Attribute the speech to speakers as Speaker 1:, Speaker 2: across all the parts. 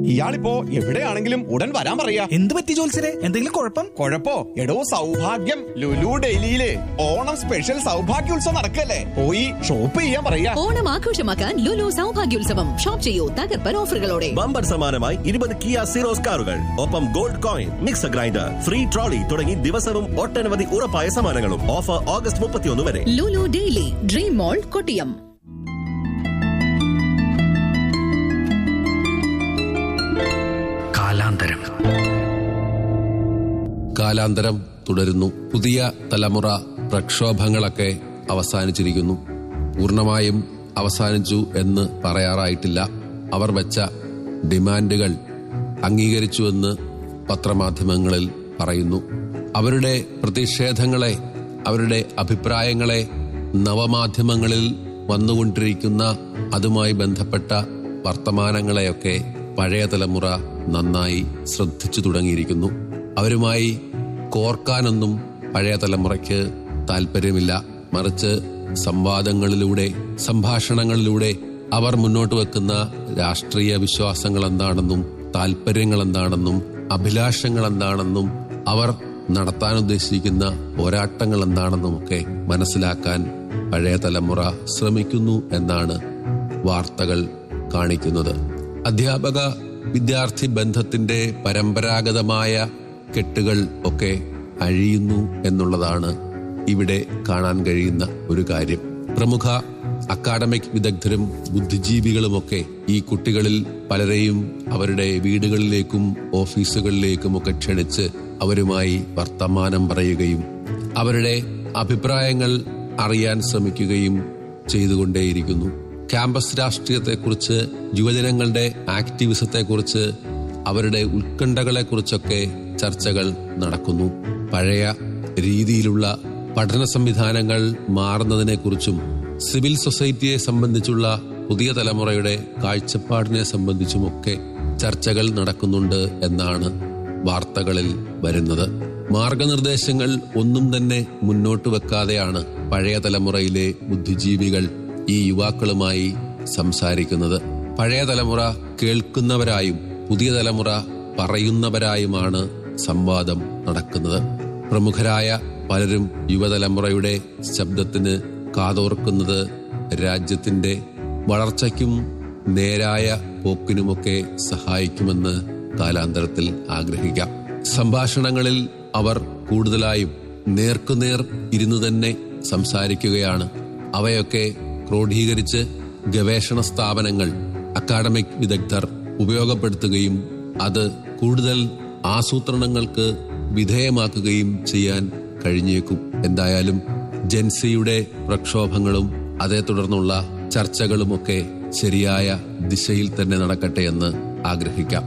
Speaker 1: ഇയാളിപ്പോ എവിടെയാണെങ്കിലും ഉടൻ വരാൻ പറയാ
Speaker 2: എന്ത് പറ്റി ജോത്സരെ എന്തെങ്കിലും കുഴപ്പം
Speaker 1: കൊഴപ്പോ എടോ സൗഭാഗ്യം ലുലു ഡൽഹിയില് ഓണം സ്പെഷ്യൽ സൗഭാഗ്യോത്സവം നടക്കല്ലേ പോയി ഷോപ്പ് ചെയ്യാൻ പറയാ
Speaker 3: ഓണം ആഘോഷമാക്കാൻ ലുലു സൗഭാഗ്യോത്സവം ഷോപ്പ് ചെയ്യൂ തകർപ്പൻ ഓഫറുകളോടെ
Speaker 4: ബമ്പർ സമ്മാനമായി ഇരുപത് കിയ സീറോസ് കാറുകൾ ഒപ്പം gold coin mixer grinder free trolley തുടങ്ങി ദിവസവും ഒട്ടനവധി ഉറപ്പായ സമ്മാനങ്ങളും ഓഫർ ഓഗസ്റ്റ് മുപ്പത്തിയൊന്ന് വരെ
Speaker 3: Lulu daily dream mall Kottiyam
Speaker 5: കാലാന്തരം
Speaker 6: കാലാന്തരം തുടരുന്നു പുതിയ തലമുറ പ്രക്ഷോഭങ്ങളൊക്കെ അവസാനിച്ചിരിക്കുന്നു പൂർണ്ണമായും അവസാനിച്ചു എന്ന് പറയാറായിട്ടില്ല അവർ വെച്ച ഡിമാൻഡുകൾ അംഗീകരിച്ചുവെന്ന് പത്രമാധ്യമങ്ങളിൽ പറയുന്നു അവരുടെ പ്രതിഷേധങ്ങളെ അവരുടെ അഭിപ്രായങ്ങളെ നവമാധ്യമങ്ങളിൽ വന്നുകൊണ്ടിരിക്കുന്ന അതുമായി ബന്ധപ്പെട്ട വർത്തമാനങ്ങളെയൊക്കെ പഴയ തലമുറ നന്നായി ശ്രദ്ധിച്ചു തുടങ്ങിയിരിക്കുന്നു അവരുമായി കോർക്കാനൊന്നും പഴയ തലമുറയ്ക്ക് താല്പര്യമില്ല മറിച്ച് സംവാദങ്ങളിലൂടെ സംഭാഷണങ്ങളിലൂടെ അവർ മുന്നോട്ട് വെക്കുന്ന രാഷ്ട്രീയ വിശ്വാസങ്ങൾ എന്താണെന്നും താല്പര്യങ്ങൾ എന്താണെന്നും അഭിലാഷങ്ങൾ എന്താണെന്നും അവർ നടത്താൻ ഉദ്ദേശിക്കുന്ന പോരാട്ടങ്ങൾ എന്താണെന്നും ഒക്കെ മനസ്സിലാക്കാൻ പഴയ തലമുറ ശ്രമിക്കുന്നു എന്നാണ് വാർത്തകൾ കാണിക്കുന്നത് അധ്യാപക വിദ്യാർത്ഥി ബന്ധത്തിന്റെ പരമ്പരാഗതമായ കെട്ടുകൾ ഒക്കെ അഴിയുന്നു എന്നുള്ളതാണ് ഇവിടെ കാണാൻ കഴിയുന്ന ഒരു കാര്യം പ്രമുഖ അക്കാഡമിക് വിദഗ്ധരും ബുദ്ധിജീവികളുമൊക്കെ ഈ കുട്ടികളിൽ പലരെയും അവരുടെ വീടുകളിലേക്കും ഓഫീസുകളിലേക്കും ഒക്കെ ക്ഷണിച്ച് അവരുമായി വർത്തമാനം പറയുകയും അവരുടെ അഭിപ്രായങ്ങൾ അറിയാൻ ശ്രമിക്കുകയും ചെയ്തുകൊണ്ടേയിരിക്കുന്നു ക്യാമ്പസ് രാഷ്ട്രീയത്തെക്കുറിച്ച് യുവജനങ്ങളുടെ ആക്ടിവിസത്തെക്കുറിച്ച് അവരുടെ ഉത്കണ്ഠകളെക്കുറിച്ചൊക്കെ ചർച്ചകൾ നടക്കുന്നു പഴയ രീതിയിലുള്ള പഠന സംവിധാനങ്ങൾ മാറുന്നതിനെക്കുറിച്ചും സിവിൽ സൊസൈറ്റിയെ സംബന്ധിച്ചുള്ള പുതിയ തലമുറയുടെ കാഴ്ചപ്പാടിനെ സംബന്ധിച്ചുമൊക്കെ ചർച്ചകൾ നടക്കുന്നുണ്ട് എന്നാണ് വാർത്തകളിൽ വരുന്നത് മാർഗനിർദ്ദേശങ്ങൾ ഒന്നും തന്നെ മുന്നോട്ട് വെക്കാതെയാണ് പഴയ തലമുറയിലെ ബുദ്ധിജീവികൾ ഈ യുവാക്കളുമായി സംസാരിക്കുന്നത് പഴയ തലമുറ കേൾക്കുന്നവരായും പുതിയ തലമുറ പറയുന്നവരായുമാണ് സംവാദം നടക്കുന്നത് പ്രമുഖരായ പലരും യുവതലമുറയുടെ ശബ്ദത്തിന് കാതോർക്കുന്നത് രാജ്യത്തിന്റെ വളർച്ചയ്ക്കും നേരായ പോക്കിനുമൊക്കെ സഹായിക്കുമെന്ന് കാലാന്തരത്തിൽ ആഗ്രഹിക്കാം സംഭാഷണങ്ങളിൽ അവർ കൂടുതലായും നേർക്കുനേർ ഇരുന്നു തന്നെ സംസാരിക്കുകയാണ് അവയൊക്കെ ക്രോഡീകരിച്ച് ഗവേഷണ സ്ഥാപനങ്ങൾ അക്കാഡമിക് വിദഗ്ധർ ഉപയോഗപ്പെടുത്തുകയും അത് കൂടുതൽ ആസൂത്രണങ്ങൾക്ക് വിധേയമാക്കുകയും ചെയ്യാൻ കഴിഞ്ഞേക്കും എന്തായാലും ജൻസിയുടെ പ്രക്ഷോഭങ്ങളും അതേ തുടർന്നുള്ള ചർച്ചകളുമൊക്കെ ശരിയായ ദിശയിൽ തന്നെ നടക്കട്ടെ എന്ന് ആഗ്രഹിക്കാം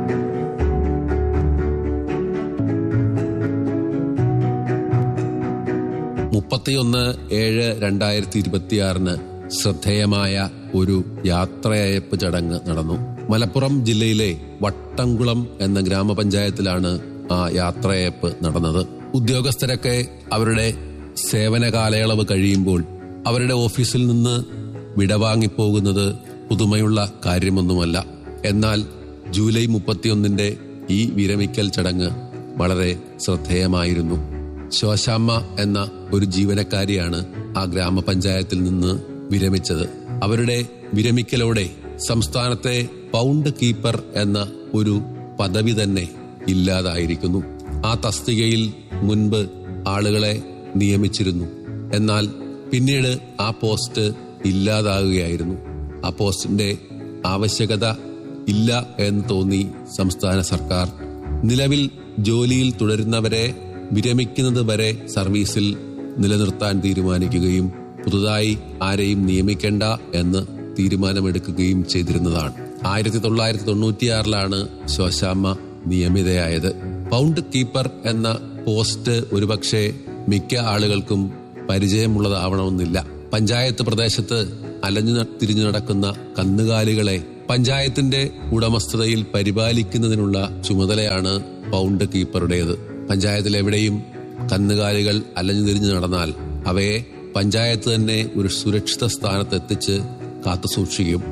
Speaker 6: മുപ്പത്തിയൊന്ന് ഏഴ് രണ്ടായിരത്തി ഇരുപത്തിയാറിന് ശ്രദ്ധേയമായ ഒരു യാത്രയയപ്പ് ചടങ്ങ് നടന്നു മലപ്പുറം ജില്ലയിലെ വട്ടംകുളം എന്ന ഗ്രാമപഞ്ചായത്തിലാണ് ആ യാത്രയയപ്പ് നടന്നത് ഉദ്യോഗസ്ഥരൊക്കെ അവരുടെ സേവന കാലയളവ് കഴിയുമ്പോൾ അവരുടെ ഓഫീസിൽ നിന്ന് വിടവാങ്ങിപ്പോകുന്നത് പുതുമയുള്ള കാര്യമൊന്നുമല്ല എന്നാൽ ജൂലൈ മുപ്പത്തിയൊന്നിന്റെ ഈ വിരമിക്കൽ ചടങ്ങ് വളരെ ശ്രദ്ധേയമായിരുന്നു ശോശാമ്മ എന്ന ഒരു ജീവനക്കാരിയാണ് ആ ഗ്രാമപഞ്ചായത്തിൽ നിന്ന് വിരമിച്ചത് അവരുടെ വിരമിക്കലോടെ സംസ്ഥാനത്തെ പൗണ്ട് കീപ്പർ എന്ന ഒരു പദവി തന്നെ ഇല്ലാതായിരിക്കുന്നു ആ തസ്തികയിൽ മുൻപ് ആളുകളെ നിയമിച്ചിരുന്നു എന്നാൽ പിന്നീട് ആ പോസ്റ്റ് ഇല്ലാതാകുകയായിരുന്നു ആ പോസ്റ്റിന്റെ ആവശ്യകത ഇല്ല എന്ന് തോന്നി സംസ്ഥാന സർക്കാർ നിലവിൽ ജോലിയിൽ തുടരുന്നവരെ വിരമിക്കുന്നത് വരെ സർവീസിൽ നിലനിർത്താൻ തീരുമാനിക്കുകയും പുതുതായി ആരെയും നിയമിക്കേണ്ട എന്ന് തീരുമാനമെടുക്കുകയും ചെയ്തിരുന്നതാണ് ആയിരത്തി തൊള്ളായിരത്തി തൊണ്ണൂറ്റിയാറിലാണ് ശോശാമ്മ നിയമിതയായത് പൗണ്ട് കീപ്പർ എന്ന പോസ്റ്റ് ഒരുപക്ഷെ മിക്ക ആളുകൾക്കും പരിചയമുള്ളതാവണമെന്നില്ല പഞ്ചായത്ത് പ്രദേശത്ത് അലഞ്ഞു ന- തിരിഞ്ഞു നടക്കുന്ന കന്നുകാലികളെ പഞ്ചായത്തിന്റെ ഉടമസ്ഥതയിൽ പരിപാലിക്കുന്നതിനുള്ള ചുമതലയാണ് പൗണ്ട് കീപ്പറുടേത് പഞ്ചായത്തിൽ എവിടെയും കന്നുകാലികൾ അലഞ്ഞു തിരിഞ്ഞു നടന്നാൽ അവയെ പഞ്ചായത്ത് തന്നെ ഒരു സുരക്ഷിത സ്ഥാനത്ത് എത്തിച്ച് കാത്തുസൂക്ഷിക്കും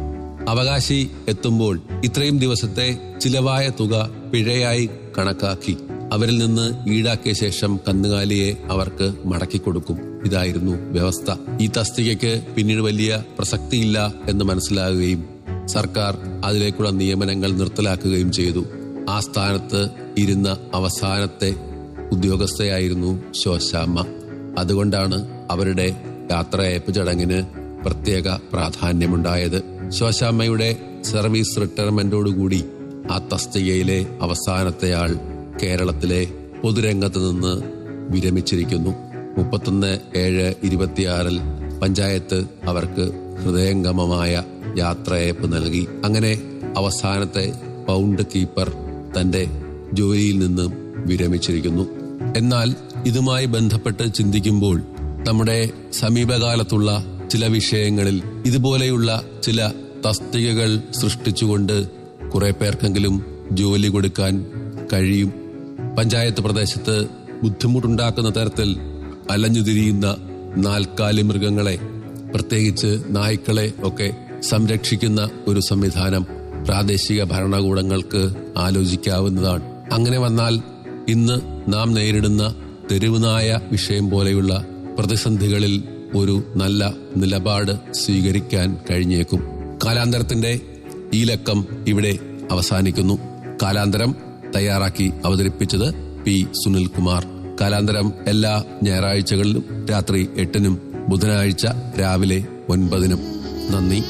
Speaker 6: അവകാശി എത്തുമ്പോൾ ഇത്രയും ദിവസത്തെ ചിലവായ തുക പിഴയായി കണക്കാക്കി അവരിൽ നിന്ന് ഈടാക്കിയ ശേഷം കന്നുകാലിയെ അവർക്ക് മടക്കി കൊടുക്കും ഇതായിരുന്നു വ്യവസ്ഥ ഈ തസ്തികയ്ക്ക് പിന്നീട് വലിയ പ്രസക്തിയില്ല എന്ന് മനസ്സിലാകുകയും സർക്കാർ അതിലേക്കുള്ള നിയമനങ്ങൾ നിർത്തലാക്കുകയും ചെയ്തു ആ സ്ഥാനത്ത് ഇരുന്ന അവസാനത്തെ ഉദ്യോഗസ്ഥയായിരുന്നു ശോശാമ്മ അതുകൊണ്ടാണ് അവരുടെ യാത്രയയപ്പ് ചടങ്ങിന് പ്രത്യേക പ്രാധാന്യമുണ്ടായത് ശോശാമ്മയുടെ സർവീസ് റിട്ടയർമെന്റോടുകൂടി ആ തസ്തികയിലെ അവസാനത്തെ ആൾ കേരളത്തിലെ പൊതുരംഗത്ത് നിന്ന് വിരമിച്ചിരിക്കുന്നു മുപ്പത്തൊന്ന് ഏഴ് ഇരുപത്തിയാറിൽ പഞ്ചായത്ത് അവർക്ക് ഹൃദയംഗമമായ യാത്രയയപ്പ് നൽകി അങ്ങനെ അവസാനത്തെ പൗണ്ട് കീപ്പർ തന്റെ ജോലിയിൽ നിന്നും വിരമിച്ചിരിക്കുന്നു എന്നാൽ ഇതുമായി ബന്ധപ്പെട്ട് ചിന്തിക്കുമ്പോൾ നമ്മുടെ സമീപകാലത്തുള്ള ചില വിഷയങ്ങളിൽ ഇതുപോലെയുള്ള ചില തസ്തികകൾ സൃഷ്ടിച്ചുകൊണ്ട് കുറെ പേർക്കെങ്കിലും ജോലി കൊടുക്കാൻ കഴിയും പഞ്ചായത്ത് പ്രദേശത്ത് ബുദ്ധിമുട്ടുണ്ടാക്കുന്ന തരത്തിൽ അലഞ്ഞുതിരിയുന്ന നാൽക്കാലി മൃഗങ്ങളെ പ്രത്യേകിച്ച് നായ്ക്കളെ ഒക്കെ സംരക്ഷിക്കുന്ന ഒരു സംവിധാനം പ്രാദേശിക ഭരണകൂടങ്ങൾക്ക് ആലോചിക്കാവുന്നതാണ് അങ്ങനെ വന്നാൽ ഇന്ന് നാം നേരിടുന്ന തെരുവുനായ വിഷയം പോലെയുള്ള പ്രതിസന്ധികളിൽ ഒരു നല്ല നിലപാട് സ്വീകരിക്കാൻ കഴിഞ്ഞേക്കും കാലാന്തരത്തിന്റെ ഈ ലക്കം ഇവിടെ അവസാനിക്കുന്നു കാലാന്തരം തയ്യാറാക്കി അവതരിപ്പിച്ചത് പി സുനിൽകുമാർ കാലാന്തരം എല്ലാ ഞായറാഴ്ചകളിലും രാത്രി എട്ടിനും ബുധനാഴ്ച രാവിലെ ഒൻപതിനും നന്ദി